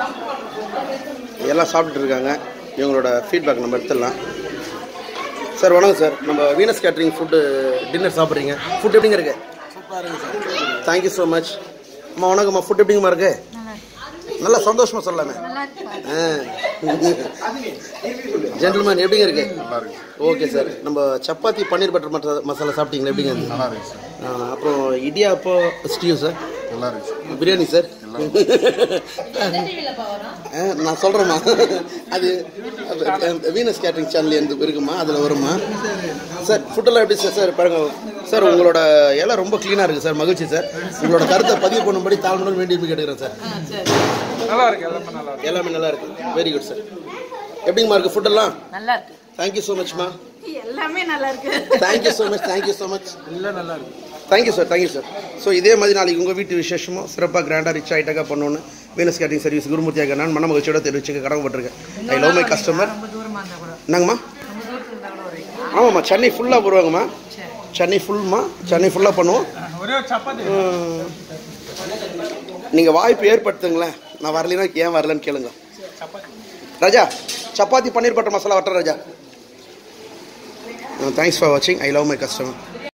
எல்லாம் சாப்பிட்டுட்டு இருக்காங்க இவங்களோட ஃபீட்பேக் நம்ம எடுத்துடலாம் சார் வணக்கம் சார் நம்ம வீனஸ் கேட்ரிங் ஃபுட்டு டின்னர் சாப்பிட்றீங்க ஃபுட் எப்படிங்க இருக்கு தேங்க்யூ ஸோ மச் அம்மா வணக்கம்மா ஃபுட் எப்படிங்கம்மா இருக்கு நல்லா சந்தோஷமா சொல்லலாமே ஜென்டில்மேன் எப்படிங்க இருக்கு ஓகே சார் நம்ம சப்பாத்தி பன்னீர் பட்டர் மட்ட மசாலா சாப்பிட்டீங்களா எப்படிங்க இருக்கு? நல்லா இருக்கு சார் ஆ, அப்புறம் இடியாப்போ ஸ்டியூ சார் நல்லா இருக்கு சார் பிரியாணி சார் ஆ, நான் சொல்கிறேம்மா அது அது, வீனஸ் கேட்ரிங் சேனல் இருந்து இருக்குமா அதில் வருமா சார் ஃபுட்டெல்லாம் எப்படி சார் சார் பாருங்க சார் உங்களோட எல்லாம் ரொம்ப க்ளீனாக இருக்குது சார் மகிழ்ச்சி சார் உங்களோட கருத்தை பதிவு பண்ணும்படி தாழ்வுடன் வேண்டி கேட்டுக்கிறேன் சார் நல்லா இருக்கு எல்லாமே நல்லா இருக்கு எல்லாமே நல்லா இருக்கு வெரி குட் சார் எப்படிங்கம்மா இருக்குது ஃபுட்டெல்லாம் நல்லா இருக்கு தேங்க்யூ ஸோ மச்மா எல்லாமே நல்லா இருக்கு thank you so much thank you so much எல்லாம் நல்லா இருக்கு thank you sir thank you sir so இதே மாதிரி நாளைக்கு உங்கள் வீட்டு விசேஷமும் சிறப்பாக கிராண்டாக ரிச் ஆகிட்டாக்கா பண்ணணும்னு வீனஸ் கேட்டிங் சர்வீஸ் குருமூர்த்தியாக நான் மன மகிழ்ச்சியோட தெரிவிச்சுக்க கடமைப்பட்டிருக்கேன் ஐ லவ் மை கஸ்டமர் ரொம்ப தூரமா இருந்தா கூட என்னங்கம்மா ரொம்ப தூரத்துல இருந்தா கூட வருவீங்க ஆமாம்மா சென்னை ஃபுல்லாக வருவாங்கம்மா சென்னை ஃபுல்மா சென்னை ஃபுல்லாக பண்ணுவோம் ஒரே ஒரு சப்பாத்தி நீங்கள் வாய்ப்பு ஏற்படுத்துங்களேன் நான் வரலைன்னா ஏன் வரலன்னு கேளுங்க ராஜா சப்பாத்தி பன்னீர் பட்டர் மசாலா வட்ட ராஜா தேங்க்ஸ் ஃபார் வாட்சிங் ஐ லவ் மை கஸ்டமர்